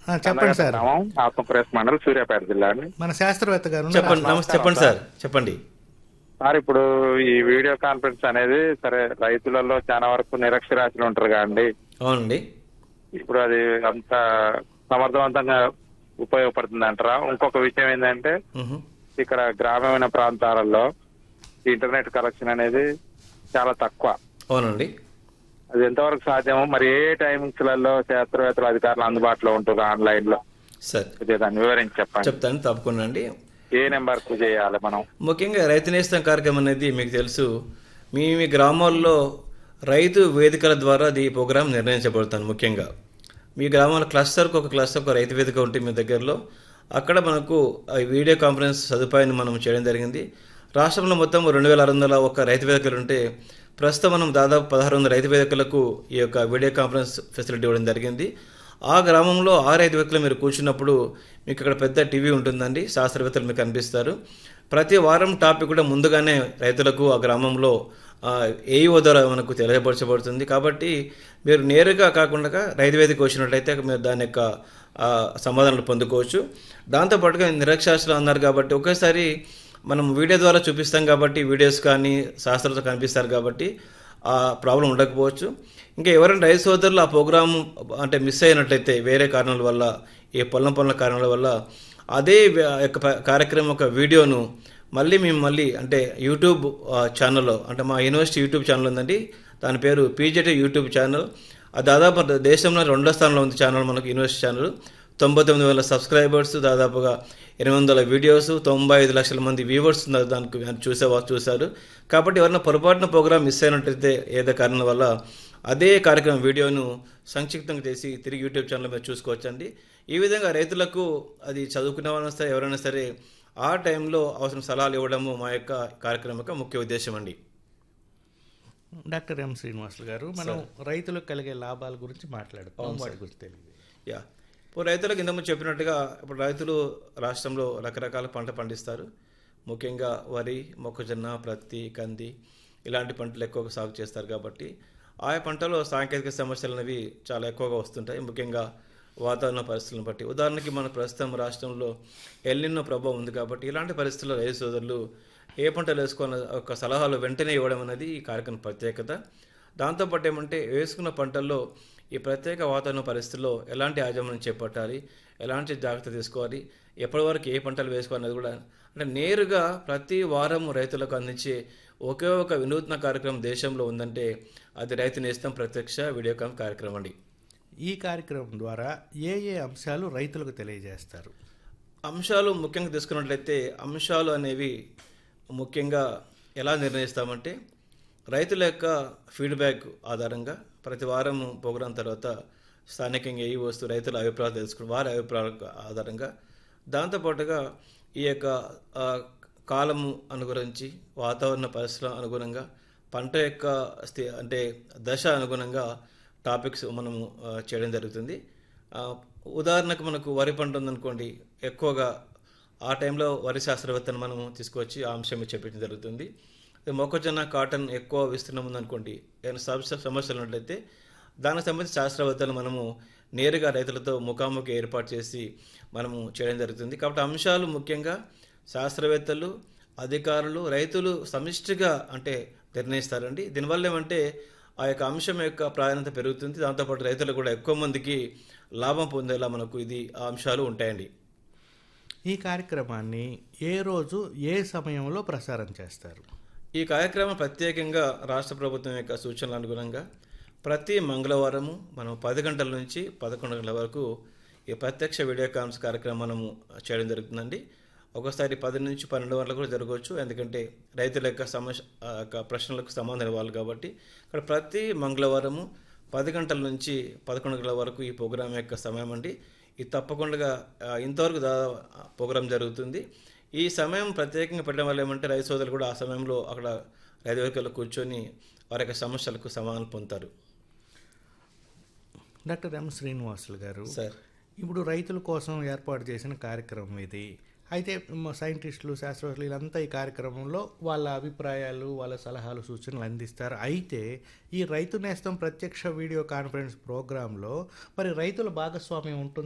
ఆ, చెప్పండి సార్ గ్రామం ఆత్మప్రదేశ్ మండలం సూర్యాపేట జిల్లా అండి మన శాస్త్రవేత్త గారు ఉన్నారు. చెప్పండి నమస్తే చెప్పండి సార్ చెప్పండి సార్ ఇప్పుడు ఈ వీడియో కాన్ఫరెన్స్ అనేది సరే రైతులలో చాలా వరకు నిరక్షరాస్యులు ఉంటారు కదండి అవునండి ఇప్పుడు అది అంత సమర్థవంతంగా ఉపయోగపడుతుంది అంటారా ఇంకొక విషయం ఏంటంటే మ్హూ. ఇక్కడ గ్రామీణ ప్రాంతాలలో ఇంటర్నెట్ కనెక్షన్ అనేది చాలా తక్కువ అవునండి అది ఎంతవరకు సాధ్యమో మరి ఏ టైమింగ్స్ లలో శాస్త్రవేత్తలు అధికారులు అందుబాటులో ఉంటారు ఆన్లైన్ లో సార్ కొద్దిగా దాన్ని వివరించి చెప్పండి చెప్తాను తప్పకుండా అండి ఏ నెంబర్ కు చేయాలి మనం ముఖ్యంగా రైతు నేస్తం కార్యక్రమం అనేది మీకు తెలుసు మీ మీ గ్రామాల్లో రైతు వేదికల ద్వారా అది ప్రోగ్రాం నిర్ణయించబడుతుంది ముఖ్యంగా మీ గ్రామాల క్లస్టర్కి ఒక క్లస్టర్ ఒక రైతు వేదిక ఉంటుంది మీ దగ్గరలో అక్కడ మనకు ఆ వీడియో కాన్ఫరెన్స్ సదుపాయాన్ని మనం చేయడం జరిగింది రాష్ట్రంలో మొత్తం రెండు వేల ఆరు వందల ఒక రైతు వేదికలు ఉంటే ప్రస్తుతం మనం దాదాపు పదహారు వందల రైతు వేదికలకు ఈ యొక్క వీడియో కాన్ఫరెన్స్ ఫెసిలిటీ ఇవ్వడం జరిగింది ఆ గ్రామంలో ఆ రైతు వేదికలో మీరు కూర్చున్నప్పుడు మీకు ఇక్కడ పెద్ద టీవీ ఉంటుందండి శాస్త్రవేత్తలు మీకు కనిపిస్తారు ప్రతి వారం టాపిక్ కూడా ముందుగానే రైతులకు ఆ గ్రామంలో ఏఈఓ ద్వారా మనకు తెలియపరచబడుతుంది కాబట్టి మీరు నేరుగా కాకుండా రైతు వేదిక వచ్చినట్లయితే మీరు దాని యొక్క ఆ, సమాధానాలు పొందుకోవచ్చు దాంతోపాటుగా నిరక్షరాస్యులు అన్నారు కాబట్టి ఒకేసారి మనం వీడియో ద్వారా చూపిస్తాం కాబట్టి వీడియోస్ కానీ శాస్త్రంతో కనిపిస్తారు కాబట్టి ఆ ప్రాబ్లం ఉండకపోవచ్చు ఇంకా ఎవరైనా రైతు సోదరులు ఆ ప్రోగ్రామ్ అంటే మిస్ అయినట్లయితే వేరే కారణాల వల్ల ఏ పొలం పనుల కారణాల వల్ల అదే వ్య- యొక్క ప- కార్యక్రమం యొక్క వీడియోను మళ్ళీ మేము మళ్ళీ అంటే యూట్యూబ్ ఆ, ఛానల్లో అంటే మా యూనివర్సిటీ యూట్యూబ్ ఛానల్ ఉందండి దాని పేరు పీజేటీ యూట్యూబ్ ఛానల్ అది దాదాపు దేశంలో రెండో స్థానంలో ఉంది ఛానల్ మనకు యూనివర్సిటీ ఛానల్ తొంభై తొమ్మిది వేల సబ్స్క్రైబర్స్ దాదాపుగా ఎనిమిది వందల వీడియోస్ తొంభై ఐదు లక్షల మంది వ్యూవర్స్ ఉన్నారు దానికి చూసేవా చూశారు కాబట్టి ఎవరైనా పొరపాటున ప్రోగ్రామ్ మిస్ అయినట్టయితే ఏదో కారణం వల్ల అదే కార్యక్రమం వీడియోను సంక్షిప్తంగా చేసి తిరిగి యూట్యూబ్ ఛానల్ మీద చూసుకోవచ్చండి ఈ విధంగా రైతులకు అది చదువుకునే వాళ్ళైనా సరే ఎవరైనా సరే ఆ టైంలో అవసరం సలహాలు ఇవ్వడము మా యొక్క కార్యక్రమం యొక్క ముఖ్య ఉద్దేశం అండి డాక్టర్ ఎం శ్రీనివాసులు గారు మనం రైతులకు కలిగే లాభాల గురించి మాట్లాడుతాం వాటి గురించి తెలియదు యా ఇప్పుడు రైతులకు ఇంతకుముందు చెప్పినట్టుగా ఇప్పుడు రైతులు రాష్ట్రంలో రకరకాల పంట పండిస్తారు ముఖ్యంగా వరి మొక్కజొన్న ప్రత్తి కంది ఇలాంటి పంటలు ఎక్కువగా సాగు చేస్తారు కాబట్టి ఆయా పంటలో సాంకేతిక సమస్యలు అనేవి చాలా ఎక్కువగా వస్తుంటాయి ముఖ్యంగా వాతావరణ పరిస్థితులను బట్టి ఉదాహరణకి మన ప్రస్తుతం రాష్ట్రంలో ఎల్నిన్నో ప్రభావం ఉంది కాబట్టి ఇలాంటి పరిస్థితుల్లో రైతు సోదరులు ఏ పంటలు వేసుకోవాలన్న ఒక సలహాలు వెంటనే ఇవ్వడం అనేది ఈ కార్యక్రమం ప్రత్యేకత దాంతోపాటు ఏమంటే వేసుకున్న పంటల్లో ఈ ప్రత్యేక వాతావరణ పరిస్థితుల్లో ఎలాంటి యాజమాన్యం చేపట్టాలి ఎలాంటి జాగ్రత్త తీసుకోవాలి ఎప్పటి వరకు ఏ పంటలు వేసుకోవాలనేది కూడా అంటే నేరుగా ప్రతి వారం రైతులకు అందించే ఒకే ఒక వినూత్న కార్యక్రమం దేశంలో ఉందంటే అది రైతు నేస్తం ప్రత్యక్ష వీడియో కాల్ కార్యక్రమం అండి ఈ కార్యక్రమం ద్వారా ఏ ఏ అంశాలు రైతులకు తెలియజేస్తారు అంశాలు ముఖ్యంగా తీసుకున్నట్లయితే అంశాలు అనేవి ముఖ్యంగా ఎలా నిర్ణయిస్తామంటే రైతుల యొక్క ఫీడ్బ్యాక్ ఆధారంగా ప్రతి వారం ప్రోగ్రాం తర్వాత స్థానికంగా ఏ వస్తూ రైతుల అభిప్రాయాలు తెలుసుకుని వారి అభిప్రాయాల ఆధారంగా దాంతోపాటుగా ఈ యొక్క ఆ, కాలము అనుగురించి వాతావరణ పరిస్థితుల అనుగుణంగా పంట యొక్క స్థి అంటే దశ అనుగుణంగా టాపిక్స్ మనము ఆ, చేయడం జరుగుతుంది ఆ, ఉదాహరణకు మనకు వరి పంట ఉందనుకోండి ఎక్కువగా ఆ టైంలో వరి శాస్త్రవేత్తను మనము తీసుకొచ్చి ఆ అంశం మీద చెప్పించడం జరుగుతుంది అదే మొక్కజొన్న కాటన్ ఎక్కువ విస్తీర్ణం ఉందనుకోండి ఏమైనా సమస్య సమస్యలు ఉన్నట్లయితే దానికి సంబంధించి శాస్త్రవేత్తలు మనము నేరుగా రైతులతో ముఖాముఖి ఏర్పాటు చేసి మనము చేయడం జరుగుతుంది కాబట్టి అంశాలు ముఖ్యంగా శాస్త్రవేత్తలు అధికారులు రైతులు సమిష్టిగా అంటే నిర్ణయిస్తారండి దీనివల్ల ఏమంటే ఆ యొక్క అంశం యొక్క ప్రాధాన్యత పెరుగుతుంది దాంతోపాటు రైతులు కూడా ఎక్కువ మందికి లాభం పొందేలా మనకు ఇది ఆ అంశాలు ఉంటాయండి ఈ కార్యక్రమాన్ని ఏ రోజు ఏ సమయంలో ప్రసారం చేస్తారు ఈ కార్యక్రమం ప్రత్యేకంగా రాష్ట్ర ప్రభుత్వం యొక్క సూచనల అనుగుణంగా ప్రతి మంగళవారము మనం పది గంటల నుంచి పదకొండు గంటల వరకు ఈ ప్రత్యక్ష వీడియో కాన్స్ కార్యక్రమం మనము చేయడం జరుగుతుందండి ఒకసారి పది నుంచి పన్నెండు వరకు కూడా జరగవచ్చు ఎందుకంటే రైతుల యొక్క సమస్య ఆ యొక్క ప్రశ్నలకు సమాధానం ఇవ్వాలి కాబట్టి ఇక్కడ ప్రతి మంగళవారము పది గంటల నుంచి పదకొండు గంటల వరకు ఈ ప్రోగ్రాం యొక్క సమయం అండి ఇది తప్పకుండా ఆ, ఇంతవరకు దా ప్రోగ్రాం జరుగుతుంది ఈ సమయం ప్రత్యేకంగా పెట్టడం వల్ల ఏమంటే రైతు సోదరులు కూడా ఆ సమయంలో అక్కడ రైతు వేదికల్లో కూర్చొని వారి యొక్క సమస్యలకు సమాధానం పొందుతారు డాక్టర్ ఎం శ్రీనివాసులు గారు సార్ ఇప్పుడు రైతుల కోసం ఏర్పాటు చేసిన కార్యక్రమం ఇది అయితే మ- సైంటిస్టులు శాస్త్రవేత్తలు వీళ్ళంతా ఈ కార్యక్రమంలో వాళ్ళ అభిప్రాయాలు వాళ్ళ సలహాలు సూచనలు అందిస్తారు అయితే ఈ రైతు నేస్తం ప్రత్యక్ష వీడియో కాన్ఫరెన్స్ ప్రోగ్రాంలో మరి రైతుల భాగస్వామ్యం ఉంటుంది